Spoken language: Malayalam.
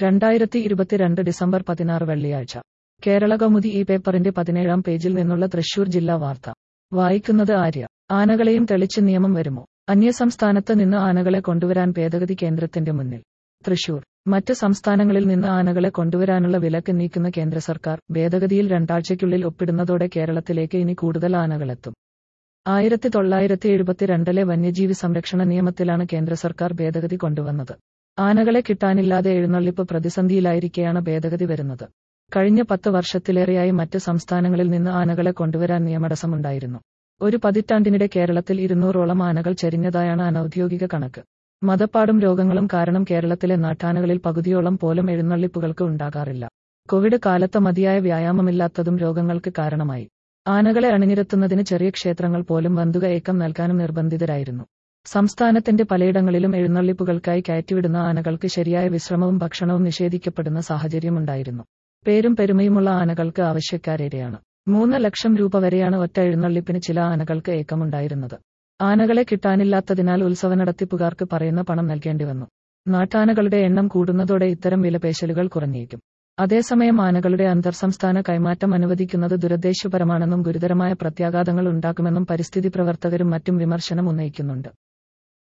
രണ്ടായിരത്തി ഇരുപത്തിരണ്ട് ഡിസംബർ പതിനാറ് വെള്ളിയാഴ്ച കേരള കൗമുദി ഈ പേപ്പറിന്റെ പതിനേഴാം പേജിൽ നിന്നുള്ള തൃശൂർ ജില്ലാ വാർത്ത വായിക്കുന്നത് ആര്യ ആനകളെയും തെളിച്ച് നിയമം വരുമോ അന്യസംസ്ഥാനത്ത് നിന്ന് ആനകളെ കൊണ്ടുവരാൻ ഭേദഗതി കേന്ദ്രത്തിന്റെ മുന്നിൽ തൃശൂർ മറ്റ് സംസ്ഥാനങ്ങളിൽ നിന്ന് ആനകളെ കൊണ്ടുവരാനുള്ള വിലക്ക് നീക്കുന്ന കേന്ദ്ര സർക്കാർ ഭേദഗതിയിൽ രണ്ടാഴ്ചയ്ക്കുള്ളിൽ ഒപ്പിടുന്നതോടെ കേരളത്തിലേക്ക് ഇനി കൂടുതൽ ആനകളെത്തും ആയിരത്തി തൊള്ളായിരത്തി എഴുപത്തിരണ്ടിലെ വന്യജീവി സംരക്ഷണ നിയമത്തിലാണ് കേന്ദ്ര സർക്കാർ ഭേദഗതി കൊണ്ടുവന്നത് ആനകളെ കിട്ടാനില്ലാതെ എഴുന്നള്ളിപ്പ് പ്രതിസന്ധിയിലായിരിക്കെയാണ് ഭേദഗതി വരുന്നത് കഴിഞ്ഞ പത്ത് വർഷത്തിലേറെയായി മറ്റ് സംസ്ഥാനങ്ങളിൽ നിന്ന് ആനകളെ കൊണ്ടുവരാൻ നിയമടസമുണ്ടായിരുന്നു ഒരു പതിറ്റാണ്ടിനിടെ കേരളത്തിൽ ഇരുന്നൂറോളം ആനകൾ ചരിഞ്ഞതായാണ് അനൌദ്യോഗിക കണക്ക് മതപ്പാടും രോഗങ്ങളും കാരണം കേരളത്തിലെ നാട്ടാനകളിൽ പകുതിയോളം പോലും എഴുന്നള്ളിപ്പുകൾക്ക് ഉണ്ടാകാറില്ല കോവിഡ് കാലത്ത് മതിയായ വ്യായാമമില്ലാത്തതും രോഗങ്ങൾക്ക് കാരണമായി ആനകളെ അണിനിരത്തുന്നതിന് ചെറിയ ക്ഷേത്രങ്ങൾ പോലും വന്തുക ഏക്കം നൽകാനും നിർബന്ധിതരായിരുന്നു സംസ്ഥാനത്തിന്റെ പലയിടങ്ങളിലും എഴുന്നള്ളിപ്പുകൾക്കായി കയറ്റിവിടുന്ന ആനകൾക്ക് ശരിയായ വിശ്രമവും ഭക്ഷണവും നിഷേധിക്കപ്പെടുന്ന സാഹചര്യമുണ്ടായിരുന്നു പേരും പെരുമയുമുള്ള ആനകൾക്ക് ആവശ്യക്കാരേറെയാണ് മൂന്ന് ലക്ഷം രൂപ വരെയാണ് ഒറ്റ എഴുന്നള്ളിപ്പിന് ചില ആനകൾക്ക് ഏക്കമുണ്ടായിരുന്നത് ആനകളെ കിട്ടാനില്ലാത്തതിനാൽ ഉത്സവ നടത്തിപ്പുകാർക്ക് പറയുന്ന പണം നൽകേണ്ടി വന്നു നാട്ടാനകളുടെ എണ്ണം കൂടുന്നതോടെ ഇത്തരം വിലപേശലുകൾ കുറഞ്ഞേക്കും അതേസമയം ആനകളുടെ അന്തർസംസ്ഥാന കൈമാറ്റം അനുവദിക്കുന്നത് ദുരുദ്ദേശപരമാണെന്നും ഗുരുതരമായ പ്രത്യാഘാതങ്ങൾ ഉണ്ടാക്കുമെന്നും പരിസ്ഥിതി പ്രവർത്തകരും മറ്റും വിമർശനം ഉന്നയിക്കുന്നുണ്ട്